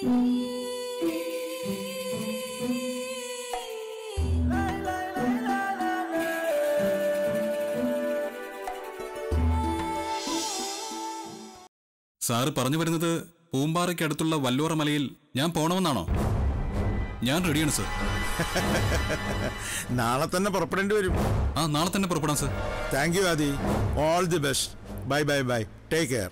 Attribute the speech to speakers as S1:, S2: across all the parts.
S1: Sir പറഞ്ഞു വരുന്നത് പൂമ്പാറയ്ക്ക് അടുത്തുള്ള വല്ലോറ മലയിൽ ഞാൻ പോണമെന്നാണോ ഞാൻ റെഡിയാണ് സർ
S2: നാളെ തന്നെ പുറപ്പെടേണ്ടി വരും
S1: ആ നാളെ തന്നെ പുറപ്പെടാം sir
S2: thank you Adi all the best bye bye bye take care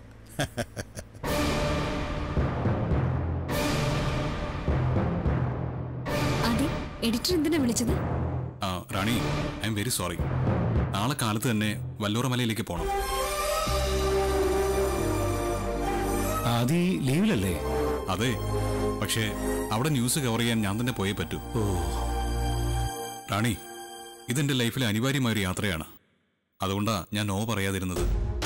S3: അതെ എഡിറ്റർ എന്തിനാ വിളിച്ചത്
S1: ആ Rani I am very sorry നാളെ കാലത്ത് തന്നെ വല്ലോറ മലയിലേക്ക് പോകണം
S4: ആദി ലീവിലല്ലേ
S1: അതെ പക്ഷേ അവിടെ ന്യൂസ് കവർ ചെയ്യാൻ ഞാൻ തന്നെ പോയേ പറ്റൂ
S4: ഓ
S1: റാണി ഇതെന്റെ ലൈഫിലെ അനിവാര്യമായ ഒരു യാത്രയാണ് അതുകൊണ്ടാ ഞാൻ നോ പറയാതിരുന്നത്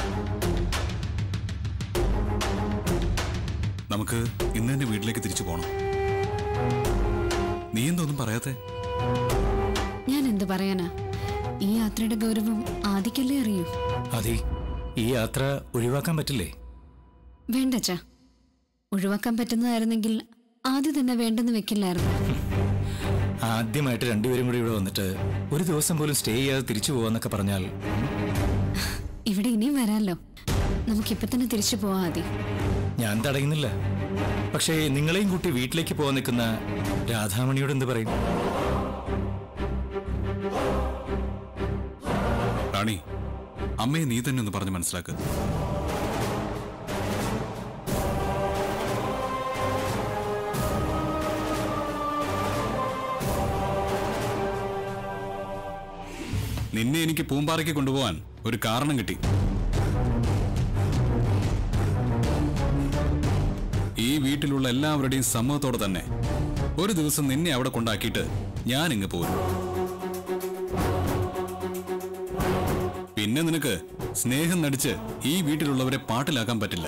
S1: നമുക്ക് ഇന്ന് എന്റെ വീട്ടിലേക്ക് തിരിച്ചു പോകണം നീ എന്തൊന്നും പറയാത്തെ
S3: ഞാൻ എന്ത് പറയാനാ ഈ യാത്രയുടെ ഗൗരവം ആദിക്കല്ലേ അറിയൂ
S4: ആദി ഈ യാത്ര ഒഴിവാക്കാൻ പറ്റില്ലേ
S3: വേണ്ടച്ചാ ഒഴിവാക്കാൻ പറ്റുന്നതായിരുന്നെങ്കിൽ ആദ്യം തന്നെ വേണ്ടെന്ന് വെക്കില്ലായിരുന്നു
S4: ആദ്യമായിട്ട് രണ്ടുപേരും കൂടി ഇവിടെ വന്നിട്ട് ഒരു ദിവസം പോലും സ്റ്റേ ചെയ്യാതെ തിരിച്ചു പോവാന്നൊക്കെ പറഞ്ഞാൽ
S3: ഇവിടെ ഇനിയും വരാമല്ലോ നമുക്കിപ്പൊ തന്നെ തിരിച്ചു പോവാ ആദി
S4: ഞാൻ തടയുന്നില്ല പക്ഷേ നിങ്ങളെയും കൂട്ടി വീട്ടിലേക്ക് പോകാൻ നിൽക്കുന്ന രാധാമണിയോട് എന്ത് പറയും
S1: റാണി അമ്മയെ നീ തന്നെ ഒന്ന് പറഞ്ഞ് മനസ്സിലാക്ക് നിന്നെ എനിക്ക് പൂമ്പാറയ്ക്ക് കൊണ്ടുപോകാൻ ഒരു കാരണം കിട്ടി ഈ വീട്ടിലുള്ള എല്ലാവരുടെയും സമ്മതത്തോടെ തന്നെ ഒരു ദിവസം നിന്നെ അവിടെ കൊണ്ടാക്കിയിട്ട് ഞാൻ ഇങ്ങ് പോരും പിന്നെ നിനക്ക് സ്നേഹം നടിച്ച് ഈ വീട്ടിലുള്ളവരെ പാട്ടിലാക്കാൻ പറ്റില്ല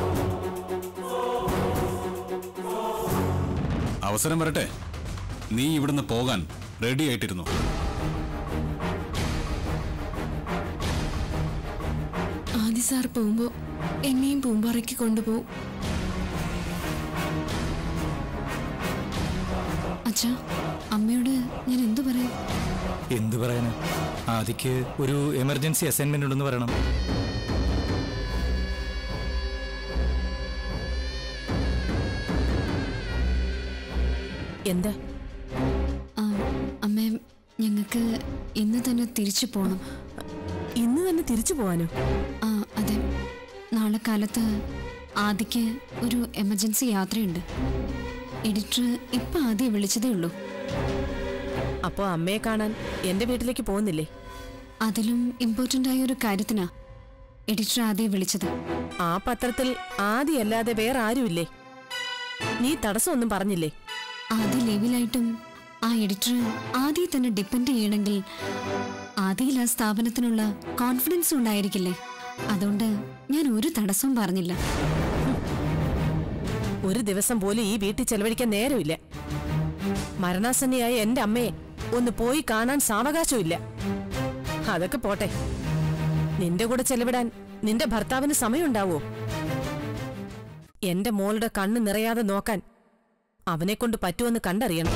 S1: അവസരം വരട്ടെ നീ ഇവിടുന്ന് പോകാൻ റെഡി ആയിട്ടിരുന്നു
S5: ആദി സാർ പോകുമ്പോ എന്നെയും പൂമ്പാറയ്ക്ക് കൊണ്ടുപോകും
S3: അച്ഛാ അമ്മയോട് ഞാൻ എന്തു പറയും
S4: എന്ത് പറയാന് ആദിക്ക് ഒരു എമർജൻസി അസൈൻമെന്റ് ഉണ്ടെന്ന് പറയണം
S5: എന്താ
S3: ആ, അമ്മേ ഞങ്ങൾക്ക് ഇന്ന് തന്നെ തിരിച്ചു പോകണം
S5: ഇന്ന് തന്നെ തിരിച്ചു പോവാനോ
S3: ആ അതെ നാളെ കാലത്ത് ആദിക്ക് ഒരു എമർജൻസി യാത്രയുണ്ട് എഡിറ്റർ ഇപ്പൊ ആദ്യം വിളിച്ചതേ ഉള്ളൂ
S5: അപ്പോ അമ്മയെ കാണാൻ എന്റെ വീട്ടിലേക്ക് പോകുന്നില്ലേ
S3: അതിലും ഇമ്പോർട്ടന്റ് ആയ ഒരു കാര്യത്തിനാ എഡിറ്റർ ആദ്യം വിളിച്ചത്
S5: ആ പത്രത്തിൽ ആദിയല്ലാതെ വേറെ ആരുമില്ലേ നീ തടസ്സമൊന്നും പറഞ്ഞില്ലേ
S3: ആദ്യ ലെവലായിട്ടും ആ എഡിറ്റർ ആദ്യം തന്നെ ഡിപ്പെൻഡ് ചെയ്യണമെങ്കിൽ ആദ്യയിൽ ആ സ്ഥാപനത്തിനുള്ള കോൺഫിഡൻസ് ഉണ്ടായിരിക്കില്ലേ അതുകൊണ്ട് ഞാൻ ഒരു തടസ്സവും പറഞ്ഞില്ല
S5: ഒരു ദിവസം പോലും ഈ വീട്ടിൽ ചെലവഴിക്കാൻ നേരമില്ല മരണാസന്നയായ എന്റെ അമ്മയെ ഒന്ന് പോയി കാണാൻ സാവകാശമില്ല അതൊക്കെ പോട്ടെ നിന്റെ കൂടെ ചെലവിടാൻ നിന്റെ ഭർത്താവിന് സമയമുണ്ടാവോ എന്റെ മോളുടെ കണ്ണ് നിറയാതെ നോക്കാൻ അവനെ കൊണ്ട് പറ്റുമെന്ന് കണ്ടറിയണം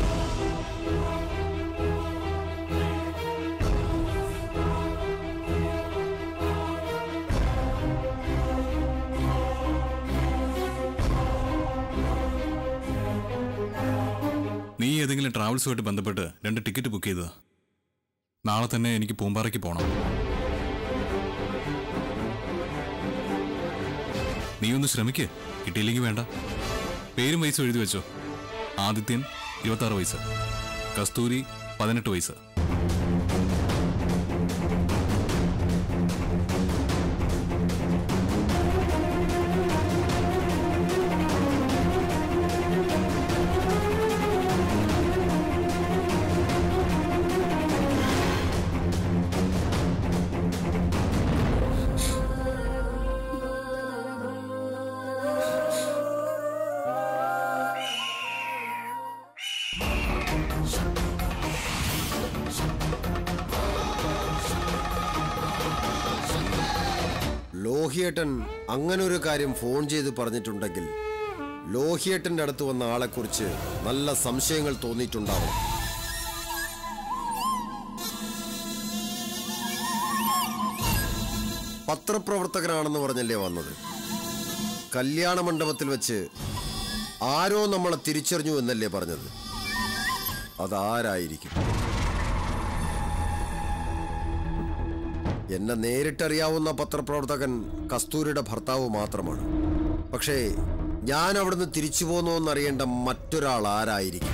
S1: നീ ഏതെങ്കിലും ട്രാവൽസുമായിട്ട് ബന്ധപ്പെട്ട് രണ്ട് ടിക്കറ്റ് ബുക്ക് ചെയ്തതാ നാളെ തന്നെ എനിക്ക് പൂമ്പാറയ്ക്ക് പോകണം നീ ഒന്ന് ശ്രമിക്ക് കിട്ടിയില്ലെങ്കിൽ വേണ്ട പേരും വയസ്സും എഴുതി വെച്ചോ ആദിത്യൻ ഇരുപത്തി വയസ്സ് കസ്തൂരി പതിനെട്ട് വയസ്സ്
S6: ലോഹിയേട്ടൻ അങ്ങനെ ഒരു കാര്യം ഫോൺ ചെയ്ത് പറഞ്ഞിട്ടുണ്ടെങ്കിൽ ലോഹിയേട്ടന്റെ അടുത്ത് വന്ന ആളെക്കുറിച്ച് നല്ല സംശയങ്ങൾ തോന്നിയിട്ടുണ്ടാവും പത്രപ്രവർത്തകനാണെന്ന് പറഞ്ഞല്ലേ വന്നത് കല്യാണ മണ്ഡപത്തിൽ വെച്ച് ആരോ നമ്മളെ തിരിച്ചറിഞ്ഞു എന്നല്ലേ പറഞ്ഞത് അതാരായിരിക്കും എന്നെ നേരിട്ടറിയാവുന്ന പത്രപ്രവർത്തകൻ കസ്തൂരിയുടെ ഭർത്താവ് മാത്രമാണ് പക്ഷേ ഞാൻ അവിടുന്ന് തിരിച്ചു പോന്നോ എന്നറിയേണ്ട മറ്റൊരാൾ ആരായിരിക്കും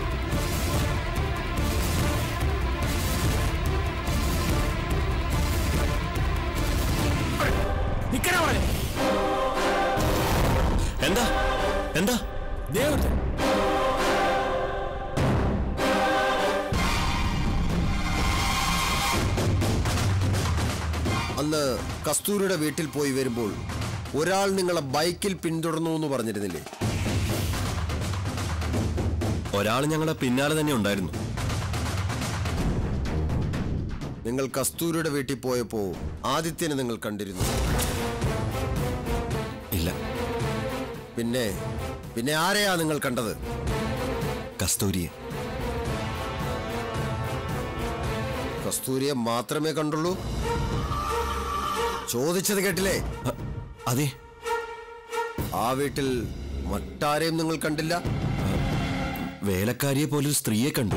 S4: നിക്കണ അവിടെ
S7: എന്താ എന്താ
S4: ദേവത്തെ
S6: അന്ന് കസ്തൂരിയുടെ വീട്ടിൽ പോയി വരുമ്പോൾ ഒരാൾ നിങ്ങളെ ബൈക്കിൽ പിന്തുടർന്നു എന്ന് പറഞ്ഞിരുന്നില്ലേ
S7: ഒരാൾ ഞങ്ങളുടെ പിന്നാലെ തന്നെ ഉണ്ടായിരുന്നു
S6: നിങ്ങൾ കസ്തൂരിയുടെ വീട്ടിൽ പോയപ്പോ ആദിത്യനെ നിങ്ങൾ കണ്ടിരുന്നു
S7: ഇല്ല
S6: പിന്നെ പിന്നെ ആരെയാ നിങ്ങൾ കണ്ടത്
S7: കസ്തൂരിയെ
S6: കസ്തൂരിയെ മാത്രമേ കണ്ടുള്ളൂ ചോദിച്ചത് കേട്ടില്ലേ
S7: അ- അതെ
S6: ആ വീട്ടിൽ മറ്റാരെയും നിങ്ങൾ കണ്ടില്ല
S7: വേലക്കാരിയെ പോലൊരു സ്ത്രീയെ കണ്ടു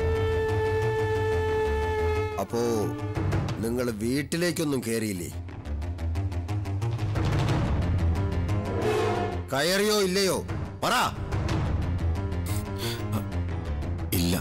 S6: അപ്പോ നിങ്ങൾ വീട്ടിലേക്കൊന്നും കയറിയില്ലേ കയറിയോ ഇല്ലയോ പറ
S7: ഇല്ല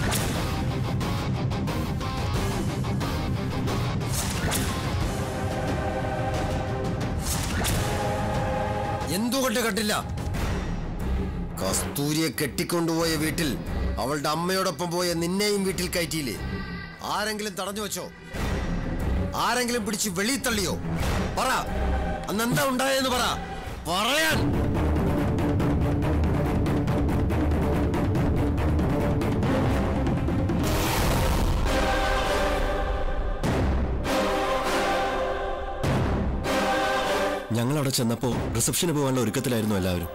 S6: എന്തുകൊണ്ട് കണ്ടില്ല കസ്തൂരിയെ കെട്ടിക്കൊണ്ടുപോയ വീട്ടിൽ അവളുടെ അമ്മയോടൊപ്പം പോയ നിന്നെയും വീട്ടിൽ കയറ്റിയില്ലേ ആരെങ്കിലും തടഞ്ഞു വെച്ചോ ആരെങ്കിലും പിടിച്ച് വെളിയിൽ തള്ളിയോ പറ അന്ന് എന്താ ഉണ്ടായെന്ന് പറ പറയാൻ
S7: ഞങ്ങൾ അവിടെ ചെന്നപ്പോ റിസപ്ഷന് പോകാനുള്ള ഒരുക്കത്തിലായിരുന്നു എല്ലാവരും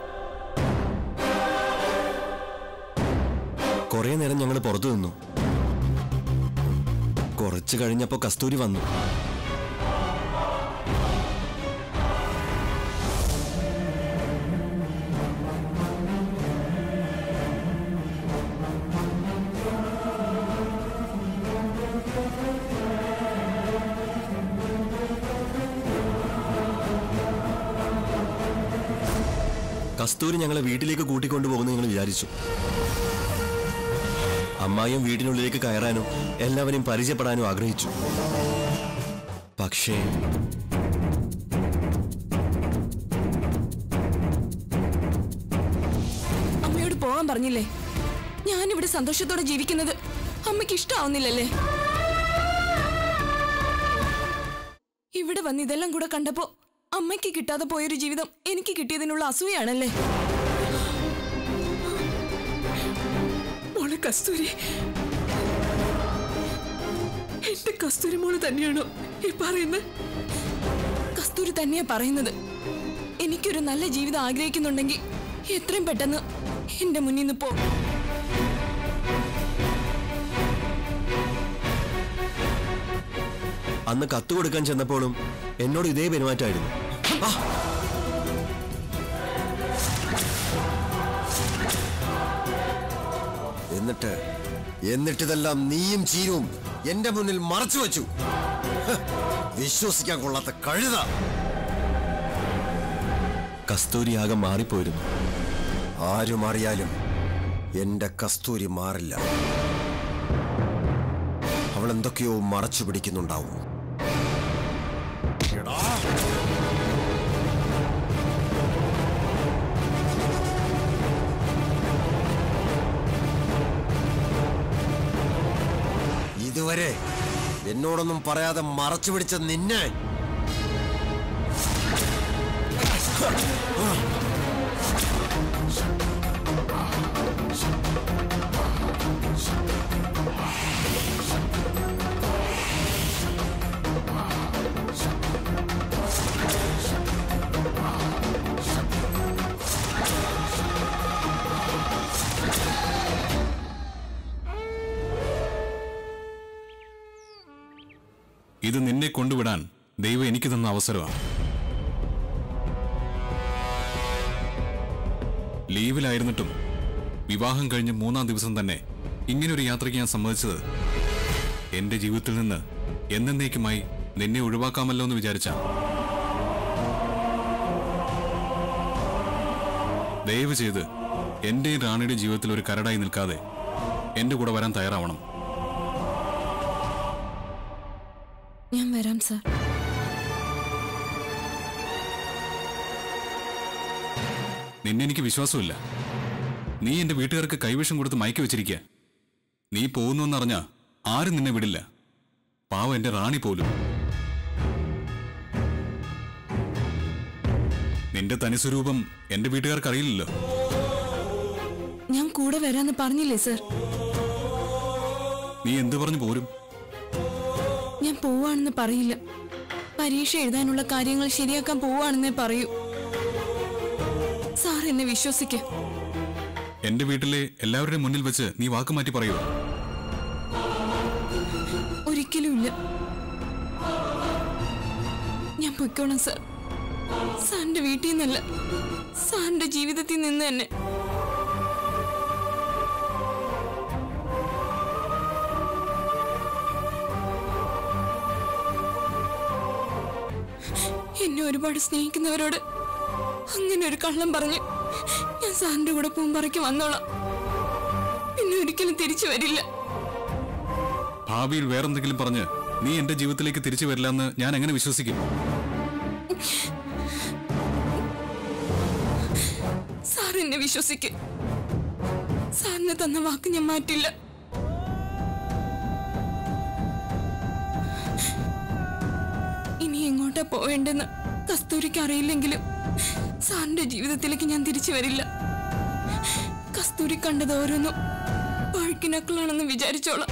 S7: കുറെ നേരം ഞങ്ങൾ പുറത്തു നിന്നു കുറച്ച് കഴിഞ്ഞപ്പോ കസ്തൂരി വന്നു കസ്തൂരി ഞങ്ങളെ വീട്ടിലേക്ക് കൂട്ടിക്കൊണ്ടുപോകുന്നു ഞങ്ങൾ വിചാരിച്ചു അമ്മായിയും വീടിനുള്ളിലേക്ക് കയറാനും എല്ലാവരെയും പരിചയപ്പെടാനും ആഗ്രഹിച്ചു പക്ഷേ
S8: അമ്മയോട് പോകാൻ പറഞ്ഞില്ലേ ഞാനിവിടെ സന്തോഷത്തോടെ ജീവിക്കുന്നത് അമ്മയ്ക്ക് ഇഷ്ടാവുന്നില്ലല്ലേ ഇവിടെ വന്ന് ഇതെല്ലാം കൂടെ കണ്ടപ്പോ അമ്മയ്ക്ക് കിട്ടാതെ പോയൊരു ജീവിതം എനിക്ക് കിട്ടിയതിനുള്ള അസൂയാണല്ലേ
S9: മോളെ കസ്തൂരി എന്റെ കസ്തൂരി മോള് തന്നെയാണോ ഈ പറയുന്നത്
S8: കസ്തൂരി തന്നെയാ പറയുന്നത് എനിക്കൊരു നല്ല ജീവിതം ആഗ്രഹിക്കുന്നുണ്ടെങ്കിൽ എത്രയും പെട്ടെന്ന് എന്റെ മുന്നിൽ നിന്ന് പോ
S7: അന്ന് കത്ത് കൊടുക്കാൻ ചെന്നപ്പോഴും എന്നോട് ഇതേ പെരുമാറ്റമായിരുന്നു ആ!
S6: എന്നിട്ട് എന്നിട്ടിതെല്ലാം നീയും ചീരും എന്റെ മുന്നിൽ മറച്ചു വെച്ചു ഹ്, വിശ്വസിക്കാൻ കൊള്ളാത്ത കഴുത
S7: കസ്തൂരി ആകെ മാറിപ്പോയിരുന്നു
S6: ആരും അറിയാലും എന്റെ കസ്തൂരി മാറില്ല അവൾ എന്തൊക്കെയോ മറച്ചു പിടിക്കുന്നുണ്ടാവും എടാ ഇതുവരെ എന്നോടൊന്നും പറയാതെ മറച്ചു പിടിച്ച നിന്നെ
S1: ഇത് നിന്നെ കൊണ്ടുവിടാൻ ദൈവം എനിക്ക് തന്ന അവസരമാണ് ലീവിലായിരുന്നിട്ടും വിവാഹം കഴിഞ്ഞ് മൂന്നാം ദിവസം തന്നെ ഇങ്ങനൊരു യാത്രയ്ക്ക് ഞാൻ സമ്മതിച്ചത് എന്റെ ജീവിതത്തിൽ നിന്ന് എന്നേക്കുമായി നിന്നെ ഒഴിവാക്കാമല്ലോ എന്ന് വിചാരിച്ച ദയവ് ചെയ്ത് എന്റെയും റാണിയുടെ ജീവിതത്തിൽ ഒരു കരടായി നിൽക്കാതെ എന്റെ കൂടെ വരാൻ തയ്യാറാവണം
S8: ഞാൻ വരാം സാർ
S1: നിന്നെ എനിക്ക് വിശ്വാസമില്ല നീ എന്റെ വീട്ടുകാർക്ക് കൈവിഷം കൊടുത്ത് മയക്കി വെച്ചിരിക്കുക നീ പോകുന്നുവെന്നറിഞ്ഞ ആരും നിന്നെ വിടില്ല പാവം എന്റെ റാണി പോലും നിന്റെ തനിസ്വരൂപം എന്റെ വീട്ടുകാർക്ക് അറിയില്ലല്ലോ
S8: ഞാൻ കൂടെ വരാന്ന് പറഞ്ഞില്ലേ സാർ
S1: നീ എന്ത് പറഞ്ഞു പോരും
S8: ഞാൻ പോവാണെന്ന് പറയില്ല പരീക്ഷ എഴുതാനുള്ള കാര്യങ്ങൾ ശരിയാക്കാൻ പോവാണെന്നേ പറയൂ സാർ എന്നെ വിശ്വസിക്ക
S1: എന്റെ വീട്ടിലെ എല്ലാവരുടെയും മുന്നിൽ വെച്ച് നീ വാക്ക് മാറ്റി പറയൂ
S8: ഒരിക്കലും ഇല്ല ഞാൻ പൊയ്ക്കോളാം സാർ സാറിന്റെ വീട്ടിൽ നിന്നല്ല സാറിന്റെ ജീവിതത്തിൽ നിന്ന് തന്നെ എന്നെ ഒരുപാട് സ്നേഹിക്കുന്നവരോട് അങ്ങനെ ഒരു കള്ളം പറഞ്ഞ് ഞാൻ സാറിന്റെ കൂടെ പൂമ്പറയ്ക്ക് വന്നോളാം പിന്നെ ഒരിക്കലും തിരിച്ചു വരില്ല
S1: ഭാവിയിൽ വേറെന്തെങ്കിലും പറഞ്ഞ് നീ എന്റെ ജീവിതത്തിലേക്ക് തിരിച്ചു വരില്ല എന്ന് ഞാൻ എങ്ങനെ വിശ്വസിക്കും
S8: സാർ എന്നെ വിശ്വസിക്ക് സാറിന് തന്ന വാക്ക് ഞാൻ മാറ്റില്ല ഇനി എങ്ങോട്ടാ പോവേണ്ടെന്ന് കസ്തൂരിക്ക് അറിയില്ലെങ്കിലും സാറിന്റെ ജീവിതത്തിലേക്ക് ഞാൻ തിരിച്ചു വരില്ല കസ്തൂരി കണ്ടത് ഓരോന്നും പഴുക്കിനക്കളാണെന്ന് വിചാരിച്ചോളാം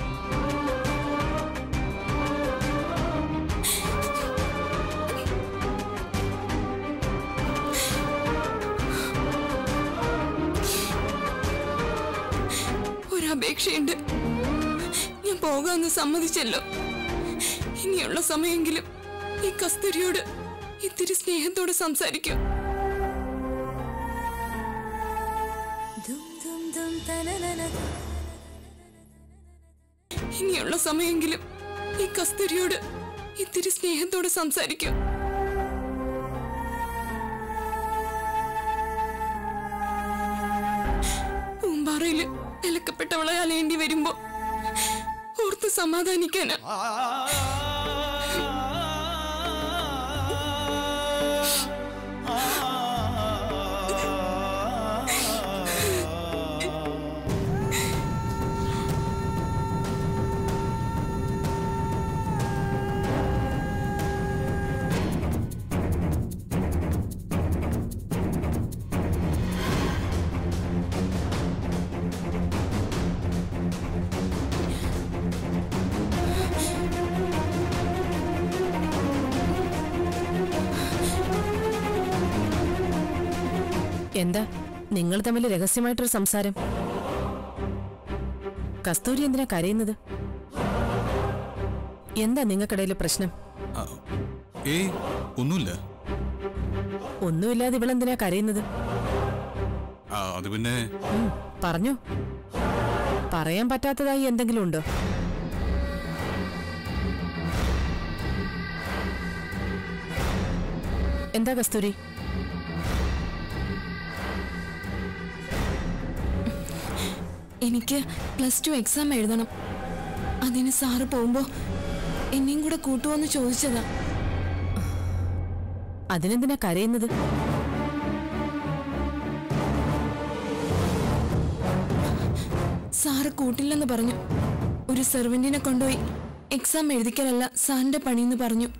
S8: ഒരപേക്ഷയുണ്ട് ഞാൻ പോകാമെന്ന് സമ്മതിച്ചല്ലോ ഇനിയുള്ള സമയമെങ്കിലും ഈ കസ്തൂരിയോട് ഇത്തിരി സ്നേഹത്തോടെ സംസാരിക്കും ഇനിയുള്ള സമയമെങ്കിലും ഈ കസ്തൂരിയോട് ഇത്തിരി സ്നേഹത്തോടെ സംസാരിക്കും പൂമ്പാറയില് വിലക്കപ്പെട്ടവളെ അലയേണ്ടി വരുമ്പോ ഓർത്ത് സമാധാനിക്കാനാ
S5: എന്താ നിങ്ങൾ തമ്മിൽ രഹസ്യമായിട്ടൊരു സംസാരം കസ്തൂരി എന്തിനാ കരയുന്നത് എന്താ നിങ്ങൾക്കിടയിലെ പ്രശ്നം
S1: ആ, ഏയ് ഒന്നുമില്ല
S5: ഒന്നുമില്ലാതെ ഇവളെന്തിനാ കരയുന്നത്
S1: ആ, അത് പിന്നെ
S5: ഉം, പറഞ്ഞോ പറയാൻ പറ്റാത്തതായി എന്തെങ്കിലും ഉണ്ടോ എന്താ കസ്തൂരി
S8: എനിക്ക് പ്ലസ് ടു എക്സാം എഴുതണം അതിന് സാറ് പോകുമ്പോ എന്നെയും കൂടെ കൂട്ടുവോന്ന് ചോദിച്ചതാ
S5: അതിനെന്തിനാ കരയുന്നത്
S8: സാറ് കൂട്ടില്ലെന്ന് പറഞ്ഞു ഒരു സെർവന്റിനെ കൊണ്ടുപോയി എക്സാം എഴുതിക്കലല്ല സാറിന്റെ പണിയെന്ന് പറഞ്ഞു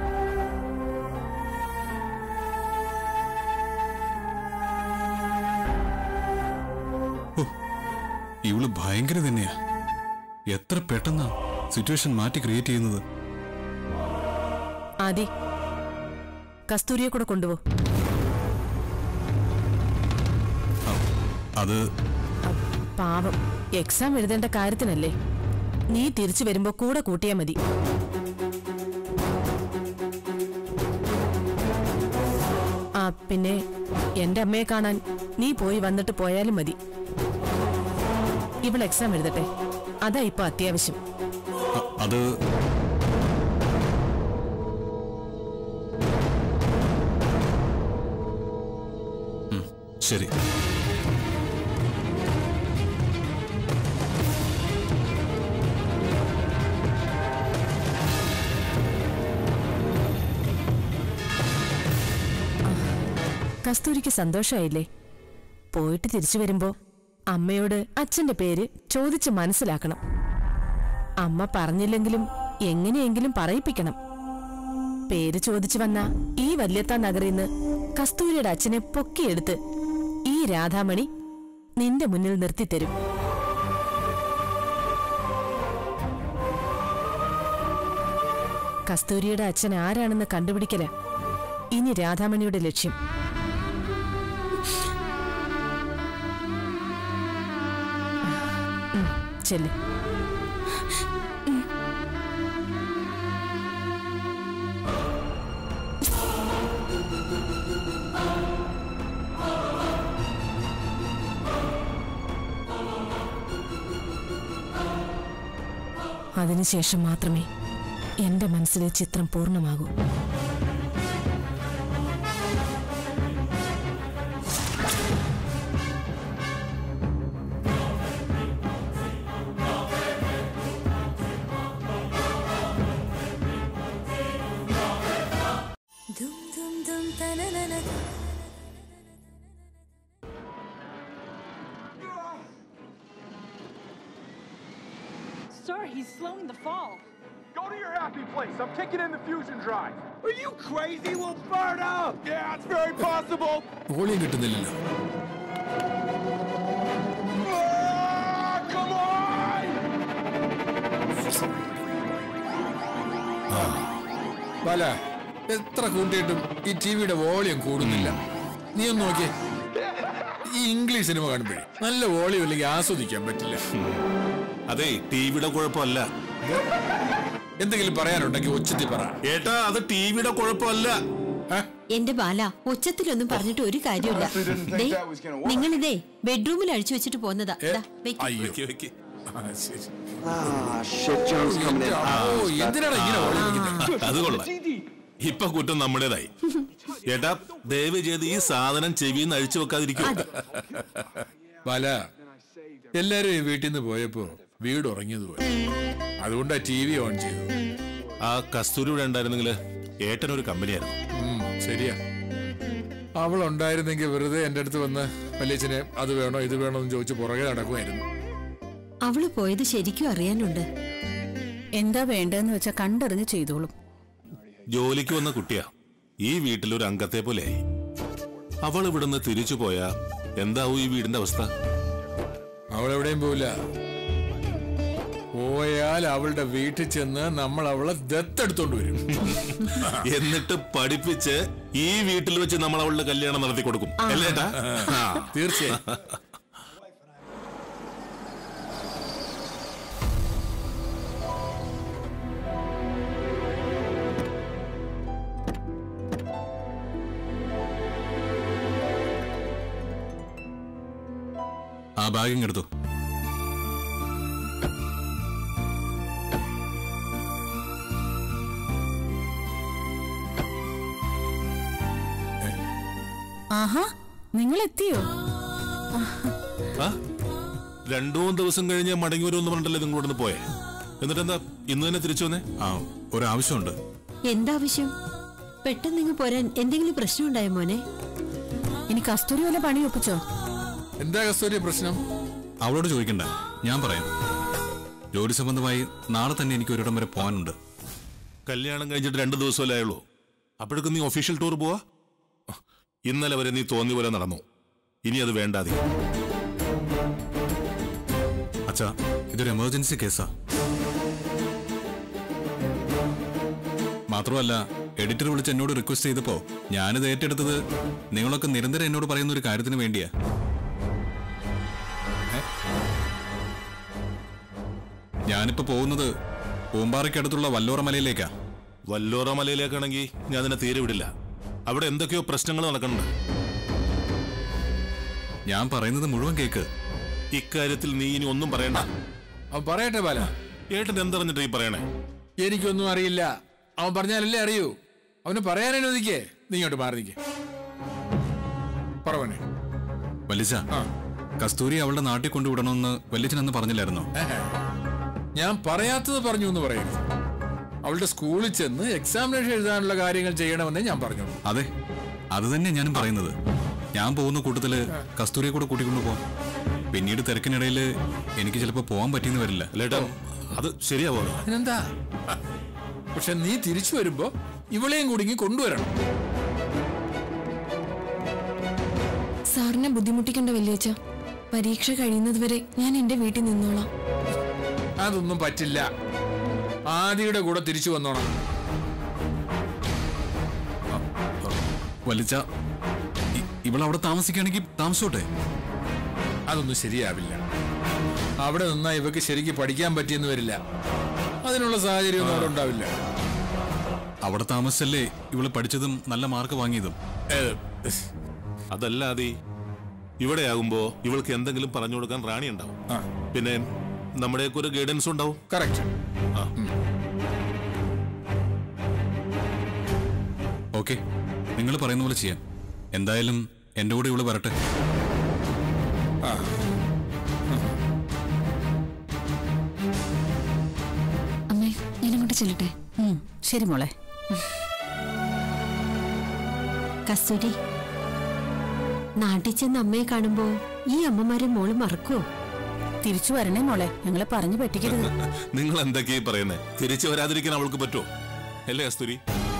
S1: ഇവള് ഭയങ്കര തന്നെയാ എത്ര പെട്ടെന്നാ സിറ്റുവേഷൻ മാറ്റി ക്രിയേറ്റ് ചെയ്യുന്നത്
S5: ആദി കസ്തൂരിയെ കൂടെ കൊണ്ടുപോ
S1: അത്
S5: പാവം എക്സാം എഴുതേണ്ട കാര്യത്തിനല്ലേ നീ തിരിച്ചു വരുമ്പോ കൂടെ കൂട്ടിയാ മതി ആ പിന്നെ എന്റെ അമ്മയെ കാണാൻ നീ പോയി വന്നിട്ട് പോയാലും മതി ഇവൾ എക്സാം എഴുതട്ടെ അതാ ഇപ്പൊ അത്യാവശ്യം
S1: അ- അത് ഉം, ശരി
S5: കസ്തൂരിക്ക് സന്തോഷമായില്ലേ പോയിട്ട് തിരിച്ചു വരുമ്പോ അമ്മയോട് അച്ഛന്റെ പേര് ചോദിച്ച് മനസ്സിലാക്കണം അമ്മ പറഞ്ഞില്ലെങ്കിലും എങ്ങനെയെങ്കിലും പറയിപ്പിക്കണം പേര് ചോദിച്ചു വന്ന ഈ വല്യത്ത നഗറിന്ന് കസ്തൂരിയുടെ അച്ഛനെ പൊക്കിയെടുത്ത് ഈ രാധാമണി നിന്റെ മുന്നിൽ നിർത്തിത്തരും കസ്തൂരിയുടെ അച്ഛൻ ആരാണെന്ന് കണ്ടുപിടിക്കല ഇനി രാധാമണിയുടെ ലക്ഷ്യം ഉം, ചെല്ല് അതിനുശേഷം മാത്രമേ എന്റെ മനസ്സിലെ ചിത്രം പൂർണ്ണമാകൂ
S10: Sir, he's slowing the fall.
S11: Go to your happy place. I'm kicking in the fusion drive. Are you crazy? We'll burn up. Yeah, it's very possible.
S12: Volume കിട്ടുന്നില്ലല്ലോ
S11: Ah, come on!
S12: ബാല എത്ര കൂട്ടിയിട്ടും ഈ ടിവിയുടെ വോളിയം കൂടുന്നില്ല നീ ഒന്ന് നോക്കിയേ ഈ English cinema കാണുമ്പോഴേ നല്ല വോളിയം ഇല്ലെങ്കിൽ ആസ്വദിക്കാൻ പറ്റില്ല
S13: അതെ ടിവിയുടെ കുഴപ്പമല്ല
S12: എന്തെങ്കിലും പറയാനുണ്ടെങ്കിൽ ഉച്ചത്തിൽ പറ
S13: ഏട്ടാ അത് ടിവിയുടെ കുഴപ്പമല്ല
S14: എന്റെ ബാല ഉച്ചത്തിലൊന്നും പറഞ്ഞിട്ട് ഒരു കാര്യമില്ല ദേ, നിങ്ങളിതേ ബെഡ്റൂമിൽ അഴിച്ചു വെച്ചിട്ട് പോന്നതാ ദാ, വെക്ക്.
S12: അയ്യോ ആ, ശരി.
S13: ഓ,
S12: എന്തിനാടാ ഇങ്ങനെ വോളിയം വെക്കുന്നത്?
S13: അത് കൊള്ളാം ഇപ്പൊ കുറ്റം നമ്മുടേതായി ഏട്ടാ ദയവ് ചെയ്ത് ഈ സാധനം ചെവിന്ന് അഴിച്ചു വെക്കാതിരിക്കും
S12: ബാല എല്ലാരും ഈ വീട്ടിൽ നിന്ന് പോയപ്പോ വീട് ഉറങ്ങിയത് പോലെ അതുകൊണ്ടാ ടി വി ഓൺ ചെയ്തത്
S13: ആ കസ്തൂരി ഇവിടെ ഉണ്ടായിരുന്നെങ്കിൽ ഏട്ടനൊരു കമ്പനിയായിരുന്നു
S12: ഉം, ശരിയാ അവൾ ഉണ്ടായിരുന്നെങ്കിൽ വെറുതെ എന്റെ അടുത്ത് വന്ന് വല്യച്ഛനെ അത് വേണോ ഇത് വേണോ എന്ന് ചോദിച്ച് പുറകെ നടക്കുമായിരുന്നു
S14: അവള് പോയത് ശരിക്കും അറിയാനുണ്ട്
S15: എന്താ വേണ്ടതെന്ന് വെച്ചാൽ കണ്ടറിഞ്ഞ് ചെയ്തോളും
S13: ജോലിക്ക് വന്ന കുട്ടിയാ ഈ വീട്ടിലൊരു അംഗത്തെ പോലെയായി അവൾ ഇവിടുന്ന് തിരിച്ചു പോയാ എന്താവും ഈ വീടിന്റെ അവസ്ഥ
S12: അവൾ എവിടെയും പോവില്ല പോയാൽ അവളുടെ വീട്ടിൽ ചെന്ന് നമ്മൾ അവളെ ദത്തെടുത്തോണ്ട് വരും
S13: എന്നിട്ട് പഠിപ്പിച്ച് ഈ വീട്ടിൽ വെച്ച് നമ്മൾ അവളുടെ കല്യാണം നടത്തി കൊടുക്കും അല്ലേ ഏട്ടാ ആ.
S12: തീർച്ചയായും
S1: ആ ബാഗിങ് എടുത്തു
S15: ആഹാ നിങ്ങൾ എത്തിയോ
S13: ആ? രണ്ടു മൂന്ന് ദിവസം കഴിഞ്ഞ് മടങ്ങി വരുമെന്ന് പറഞ്ഞിട്ടല്ലേ നിങ്ങൾ ഇവിടുന്ന് പോയെ എന്നിട്ട് എന്താ ഇന്ന് തന്നെ തിരിച്ചു വന്നേ
S1: ആ ഒരാവശ്യമുണ്ട്
S14: എന്താവശ്യം പെട്ടെന്ന് ഇങ്ങ് പോരാൻ എന്തെങ്കിലും പ്രശ്നം ഉണ്ടായോ മോനെ
S15: ഇനി കസ്തൂരി വല്ല പണി ഒപ്പിച്ചോ
S12: എന്താ കസ്തൂരി പ്രശ്നം
S1: അവളോട് ചോദിക്കണ്ട ഞാൻ പറയാം ജോലി സംബന്ധമായി നാളെ തന്നെ എനിക്ക് ഒരിടം വരെ പോകാനുണ്ട്
S13: കല്യാണം കഴിഞ്ഞിട്ട് രണ്ട് ദിവസമല്ലേ ആയുള്ളൂ അപ്പോഴേക്കും നീ ഒഫീഷ്യൽ ടൂർ പോവാ ഇന്നലെ വരെ നീ തോന്നി പോലെ നടന്നു ഇനി അത് വേണ്ടാതെ
S1: അച്ഛാ ഇതൊരു എമർജൻസി കേസാ മാത്രമല്ല എഡിറ്റർ വിളിച്ച് എന്നോട് റിക്വസ്റ്റ് ചെയ്തപ്പോ ഞാനിത് ഏറ്റെടുത്തത് നിങ്ങളൊക്കെ നിരന്തരം എന്നോട് പറയുന്ന ഒരു കാര്യത്തിന് വേണ്ടിയാ ഏ? ഞാനിപ്പോ പോകുന്നത് പൂമ്പാറയ്ക്കടുത്തുള്ള വല്ലോറ മലയിലേക്കാ
S13: വല്ലോറ മലയിലേക്കാണെങ്കിൽ ഞാൻ നിന്നെ തീരെ വിടില്ല അവിടെ എന്തൊക്കെയോ പ്രശ്നങ്ങൾ നടക്കുന്നുണ്ട്
S1: ഞാൻ പറയുന്നത് മുഴുവൻ കേക്ക്
S13: ഇക്കാര്യത്തിൽ നീ ഇനി ഒന്നും പറയണ്ട
S12: അവൻ പറയട്ടെ ബാല
S13: ഏട്ടൻ എന്തറിഞ്ഞിട്ട് ഈ പറയണേ
S12: എനിക്കൊന്നും അറിയില്ല അവൻ പറഞ്ഞാലല്ലേ അറിയൂ അവന് പറയാൻ അനുവദിക്കേ നീ ഇങ്ങോട്ട് മാറി നിൽക്കേ പറവനെ
S1: വലിച്ച കസ്തൂരി അവളുടെ നാട്ടിൽ കൊണ്ടുവിടണമെന്ന് വല്യച്ഛൻ അന്ന് പറഞ്ഞില്ലായിരുന്നോ
S12: ഞാൻ പറയാത്തത് പറഞ്ഞു എന്ന് പറയരുത് അവളുടെ സ്കൂളിൽ ചെന്ന് എക്സാമിനേഷൻ എഴുതാനുള്ള കാര്യങ്ങൾ ചെയ്യണമെന്നേ ഞാൻ പറഞ്ഞു
S1: അതെ അത് തന്നെ ഞാനും പറയുന്നത് ഞാൻ പോകുന്ന കൂട്ടത്തില് കസ്തൂരിയെ കൂടെ കൂട്ടിക്കൊണ്ടു പോവാം പിന്നീട് തിരക്കിനിടയിൽ എനിക്ക് ചിലപ്പോൾ പോകാൻ പറ്റിയെന്ന് വരില്ല
S13: ലേട്ടാ അത് ശരിയാവോ
S12: അതിനെന്താ പക്ഷെ നീ തിരിച്ചു വരുമ്പോ ഇവളെയും കൂടി ഇങ്ങ് കൊണ്ടുവരണം
S8: സാറിനെ ബുദ്ധിമുട്ടിക്കണ്ട വല്യച്ഛ പരീക്ഷ കഴിയുന്നത് വരെ ഞാൻ എന്റെ വീട്ടിൽ നിന്നോളാം
S12: അതൊന്നും പറ്റില്ല ആദിയുടെ കൂടെ തിരിച്ചു വന്നോണം
S1: വലിച്ച ഇവൾ അവിടെ താമസിക്കുകയാണെങ്കിൽ താമസിച്ചോട്ടെ
S12: അതൊന്നും ശരിയാവില്ല അവിടെ നിന്നാ ഇവക്ക് ശരിക്ക് പഠിക്കാൻ പറ്റിയെന്ന് വരില്ല അതിനുള്ള സാഹചര്യമൊന്നും അവിടെ ഉണ്ടാവില്ല
S1: അവിടെ താമസിച്ചല്ലേ ഇവള് പഠിച്ചതും നല്ല മാർക്ക് വാങ്ങിയതും
S13: അതല്ല അതി ഇവിടെ ആകുമ്പോ ഇവൾക്ക് എന്തെങ്കിലും പറഞ്ഞു കൊടുക്കാൻ റാണി ഉണ്ടാവും പിന്നെ നമ്മുടെയൊക്കെ ഒരു ഗൈഡൻസ് ഉണ്ടാവും
S12: കറക്റ്റ്
S1: ഓക്കെ നിങ്ങൾ പറയുന്ന പോലെ ചെയ്യാം എന്തായാലും എൻ്റെ കൂടെ ഇവള് വരട്ടെ
S3: അമ്മേ ഞാനങ്ങോട്ട് ചെല്ലട്ടെ
S15: ശരി മോളെ
S14: കസ്തൂരി നാട്ടിൽ ചെന്ന് അമ്മയെ കാണുമ്പോ ഈ അമ്മമാരെ മോള് മറക്കുവോ
S15: തിരിച്ചു വരണേ മോളെ ഞങ്ങളെ പറഞ്ഞു പറ്റിക്കരുത്
S13: നിങ്ങൾ എന്തൊക്കെയാ ഈ പറയുന്നേ തിരിച്ചു വരാതിരിക്കാൻ അവൾക്ക് പറ്റുമോ അല്ലേ കസ്തൂരി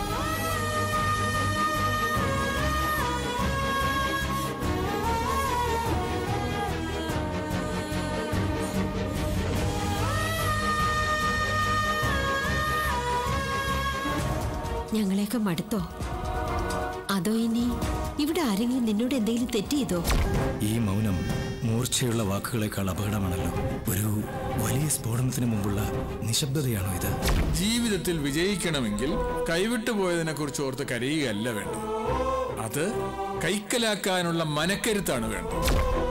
S14: ഞങ്ങളെയൊക്കെ മടുത്തോ അതോ ഇനി ഇവിടെ ആരെങ്കിലും നിന്നോട് എന്തെങ്കിലും തെറ്റ് ചെയ്തോ
S4: ഈ മൗനം മൂർച്ചയുള്ള വാക്കുകളെക്കാൾ അപകടമാണല്ലോ ഒരു വലിയ സ്ഫോടനത്തിന് മുമ്പുള്ള നിശബ്ദതയാണോ ഇത്
S12: ജീവിതത്തിൽ വിജയിക്കണമെങ്കിൽ കൈവിട്ടു പോയതിനെ കുറിച്ച് ഓർത്ത് കരയുകയല്ല വേണ്ടത് അത് കൈക്കലാക്കാനുള്ള മനക്കരുത്താണ് വേണ്ടത്